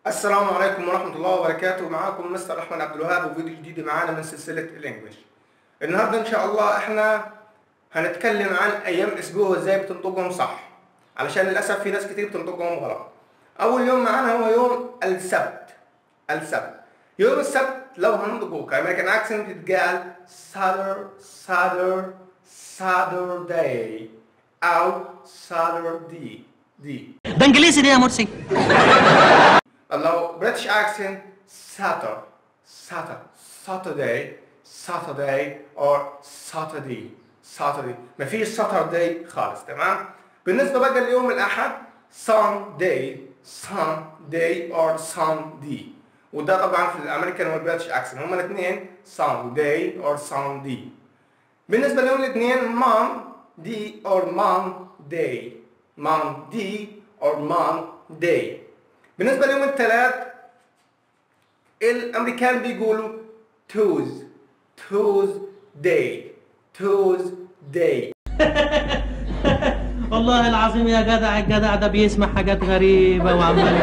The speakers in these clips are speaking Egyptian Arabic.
السلام عليكم ورحمة الله وبركاته معاكم مستر أحمد عبد الوهاب وفيديو جديد معانا من سلسلة الإنجليش النهاردة إن شاء الله إحنا هنتكلم عن أيام أسبوع وإزاي بتنطقهم صح علشان للأسف في ناس كتير بتنطقهم غلط أول يوم معانا هو يوم السبت السبت يوم السبت لو هننطقه كأمريكان أكسنت بتتقال ساتر ساتر ساترداي أو ساتردي دي ده انجليزي دي يا مرسي لو بريتش اكسنت ساتر ساتر ساترداي ساترداي اور ساتردي ساتردي مفيش ساترداي خالص تمام بالنسبه بقى ليوم الاحد سانداي سانداي اور ساندي وده طبعا في الامريكان والبريتش اكسنت هما الاثنين سانداي اور ساندي بالنسبه ليوم الاثنين مان دي اور مان داي مان دي اور مان داي بالنسبة ليوم الثلاث الأمريكان بيقولوا توز توز داي توز داي والله العظيم يا جدع الجدع ده بيسمع حاجات غريبة وعمال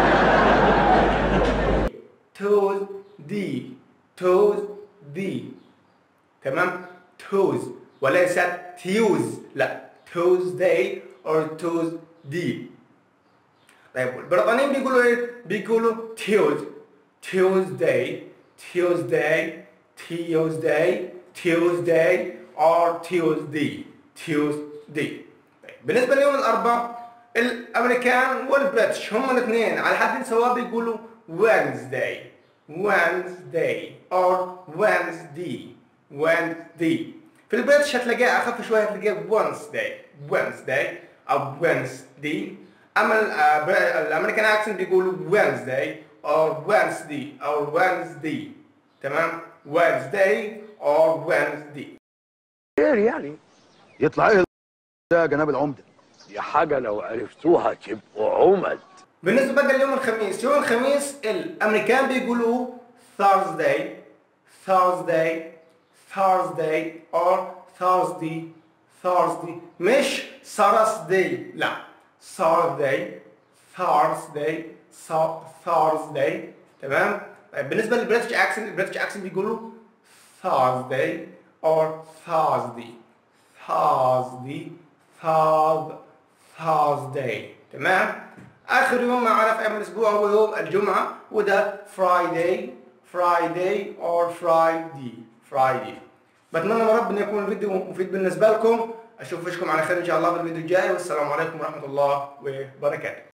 توز دي توز دي تمام توز وليس تيوز لا توز داي اور توز دي طيب البريطانيين بيقولوا ايه؟ بيقولوا تيوز تيوزداي تيوزداي تيوزداي تيوزداي اور تيوزدي تيوزدي طيب بالنسبة ليوم الأربعاء الأمريكان والبريتش هم الاثنين على حد سواء بيقولوا Wednesday Wednesday or Wednesday Wednesday في البريتش هتلاقيها أخف شوية هتلاقيها Wednesday Wednesday أو Wednesday اما ال- آه، ب- الامريكان اكسنت بيقولوا Wednesday or Wednesday or Wednesday تمام Wednesday or Wednesday خير يعني يطلع ايه ده يا جناب العمده دي حاجة لو عرفتوها تبقوا عمد بالنسبه بقى ليوم الخميس يوم الخميس الامريكان بيقولوا Thursday Thursday Thursday or Thursday Thursday مش Thursday لا Thursday Thursday Thu- Thursday تمام طيب بالنسبه للبريتش اكسنت البريتش اكسنت بيقولوا Thursday or Thursday Thursday Thurs Thursday تمام اخر يوم معنا في ايام الاسبوع هو يوم الجمعه وده Friday Friday or Friday Friday بتمنى من ربنا يكون الفيديو مفيد بالنسبه لكم اشوف وشكم على خير ان شاء الله في الفيديو الجاي والسلام عليكم ورحمه الله وبركاته